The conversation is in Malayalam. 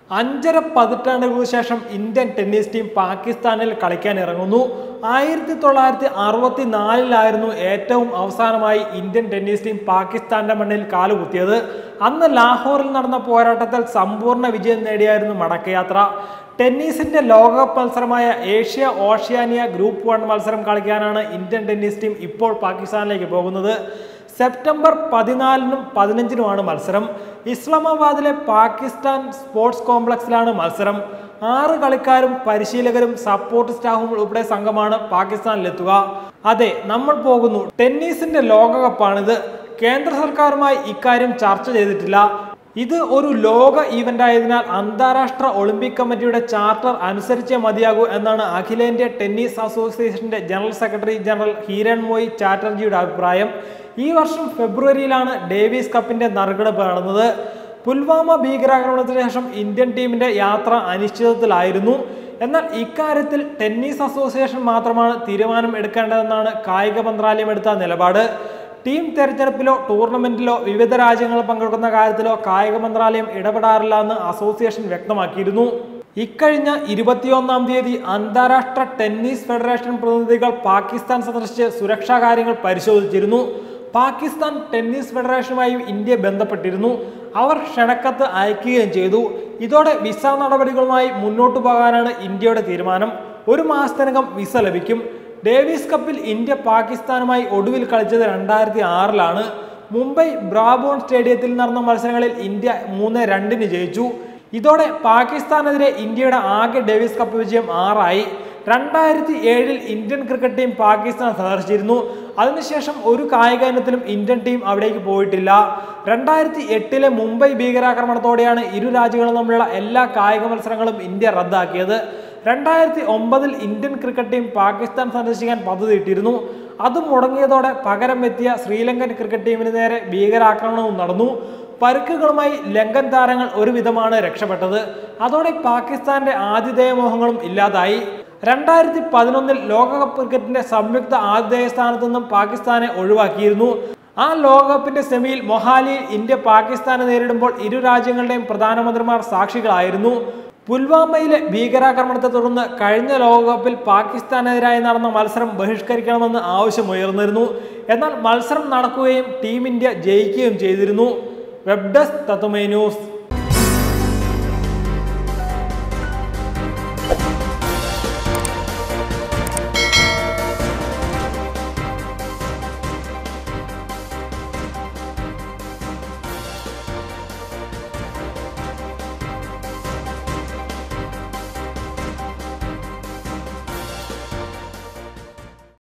അഞ്ചര പതിറ്റാണ്ടുകൾക്ക് ശേഷം ഇന്ത്യൻ ടെന്നീസ് ടീം പാകിസ്ഥാനിൽ കളിക്കാൻ ഇറങ്ങുന്നു ആയിരത്തി തൊള്ളായിരത്തി അറുപത്തി നാലിലായിരുന്നു ഏറ്റവും അവസാനമായി ഇന്ത്യൻ ടെന്നീസ് ടീം പാകിസ്ഥാന്റെ മണ്ണിൽ കാലുകുത്തിയത് അന്ന് ലാഹോറിൽ നടന്ന പോരാട്ടത്തിൽ സമ്പൂർണ്ണ വിജയം നേടിയായിരുന്നു മടക്കയാത്ര ടെന്നീസിന്റെ ലോകകപ്പ് മത്സരമായ ഏഷ്യ ഓഷ്യാനിയ ഗ്രൂപ്പ് വൺ മത്സരം കളിക്കാനാണ് ഇന്ത്യൻ ടെന്നീസ് ടീം ഇപ്പോൾ പാകിസ്ഥാനിലേക്ക് പോകുന്നത് സെപ്റ്റംബർ പതിനാലിനും പതിനഞ്ചിനുമാണ് മത്സരം ഇസ്ലാമാബാദിലെ പാകിസ്ഥാൻ സ്പോർട്സ് കോംപ്ലക്സിലാണ് മത്സരം ആറ് കളിക്കാരും പരിശീലകരും സപ്പോർട്ട് സ്റ്റാഫും ഉൾപ്പെടെ സംഘമാണ് പാകിസ്ഥാനിലെത്തുക അതെ നമ്മൾ പോകുന്നു ടെന്നീസിന്റെ ലോകകപ്പാണിത് കേന്ദ്ര സർക്കാരുമായി ഇക്കാര്യം ചർച്ച ചെയ്തിട്ടില്ല ഇത് ഒരു ലോക ഈവന്റ് ആയതിനാൽ അന്താരാഷ്ട്ര ഒളിമ്പിക് കമ്മിറ്റിയുടെ ചാർട്ടർ അനുസരിച്ചേ മതിയാകൂ എന്നാണ് അഖിലേന്ത്യാ ടെന്നീസ് അസോസിയേഷന്റെ general secretary general Hiranmoy ചാറ്റർജിയുടെ അഭിപ്രായം ഈ വർഷം ഫെബ്രുവരിയിലാണ് ഡേവിസ് കപ്പിന്റെ നറുക്കെടുപ്പ് നടന്നത് പുൽവാമ ഭീകരാക്രമണത്തിന് ശേഷം ഇന്ത്യൻ ടീമിന്റെ യാത്ര അനിശ്ചിതത്വത്തിലായിരുന്നു എന്നാൽ ഇക്കാര്യത്തിൽ ടെന്നീസ് അസോസിയേഷൻ മാത്രമാണ് തീരുമാനം എടുക്കേണ്ടതെന്നാണ് കായിക മന്ത്രാലയം എടുത്ത നിലപാട് ടീം തെരഞ്ഞെടുപ്പിലോ ടൂർണമെന്റിലോ വിവിധ രാജ്യങ്ങൾ പങ്കെടുക്കുന്ന കാര്യത്തിലോ കായിക മന്ത്രാലയം ഇടപെടാറില്ല എന്ന് അസോസിയേഷൻ വ്യക്തമാക്കിയിരുന്നു ഇക്കഴിഞ്ഞ ഇരുപത്തിയൊന്നാം തീയതി അന്താരാഷ്ട്ര ടെന്നീസ് ഫെഡറേഷൻ പ്രതിനിധികൾ പാകിസ്ഥാൻ സന്ദർശിച്ച് സുരക്ഷാ കാര്യങ്ങൾ പരിശോധിച്ചിരുന്നു പാകിസ്ഥാൻ ടെന്നീസ് ഫെഡറേഷനുമായി ഇന്ത്യ ബന്ധപ്പെട്ടിരുന്നു അവർ ക്ഷണക്കത്ത് അയക്കുകയും ചെയ്തു ഇതോടെ വിസ നടപടികളുമായി മുന്നോട്ടു പോകാനാണ് ഇന്ത്യയുടെ തീരുമാനം ഒരു മാസത്തിനകം വിസ ലഭിക്കും ഡേവിസ് കപ്പിൽ ഇന്ത്യ പാകിസ്ഥാനുമായി ഒടുവിൽ കളിച്ചത് രണ്ടായിരത്തി ആറിലാണ് മുംബൈ ബ്രാബോൺ സ്റ്റേഡിയത്തിൽ നടന്ന മത്സരങ്ങളിൽ ഇന്ത്യ മൂന്ന് രണ്ടിന് ജയിച്ചു ഇതോടെ പാകിസ്ഥാനെതിരെ ഇന്ത്യയുടെ ആകെ ഡേവിസ് കപ്പ് വിജയം ആറായി രണ്ടായിരത്തി ഏഴിൽ ഇന്ത്യൻ ക്രിക്കറ്റ് ടീം പാകിസ്ഥാൻ സന്ദർശിച്ചിരുന്നു അതിനുശേഷം ഒരു കായിക ഇനത്തിലും ഇന്ത്യൻ ടീം അവിടേക്ക് പോയിട്ടില്ല രണ്ടായിരത്തി എട്ടിലെ മുംബൈ ഭീകരാക്രമണത്തോടെയാണ് ഇരു രാജ്യങ്ങളും തമ്മിലുള്ള എല്ലാ കായിക മത്സരങ്ങളും ഇന്ത്യ റദ്ദാക്കിയത് രണ്ടായിരത്തി ഒമ്പതിൽ ഇന്ത്യൻ ക്രിക്കറ്റ് ടീം പാകിസ്ഥാൻ സന്ദർശിക്കാൻ പദ്ധതിയിട്ടിരുന്നു അത് മുടങ്ങിയതോടെ പകരം എത്തിയ ശ്രീലങ്കൻ ക്രിക്കറ്റ് ടീമിന് നേരെ ഭീകരാക്രമണവും നടന്നു പരുക്കുകളുമായി ലങ്കൻ താരങ്ങൾ ഒരുവിധമാണ് രക്ഷപ്പെട്ടത് അതോടെ പാകിസ്ഥാന്റെ ആതിഥേയ മോഹങ്ങളും ഇല്ലാതായി രണ്ടായിരത്തി പതിനൊന്നിൽ ലോകകപ്പ് ക്രിക്കറ്റിന്റെ സംയുക്ത ആതിഥേയ സ്ഥാനത്തു നിന്നും പാകിസ്ഥാനെ ഒഴിവാക്കിയിരുന്നു ആ ലോകകപ്പിന്റെ സെമിയിൽ മൊഹാലിയിൽ ഇന്ത്യ പാകിസ്ഥാനെ നേരിടുമ്പോൾ ഇരു രാജ്യങ്ങളുടെയും പ്രധാനമന്ത്രിമാർ സാക്ഷികളായിരുന്നു പുൽവാമയിലെ ഭീകരാക്രമണത്തെ തുടർന്ന് കഴിഞ്ഞ ലോകകപ്പിൽ പാകിസ്ഥാനെതിരായി നടന്ന മത്സരം ബഹിഷ്കരിക്കണമെന്ന് ആവശ്യമുയർന്നിരുന്നു എന്നാൽ മത്സരം നടക്കുകയും ടീം ഇന്ത്യ ജയിക്കുകയും ചെയ്തിരുന്നു വെബ് ഡെസ്ക് തത്തുമൈ ന്യൂസ്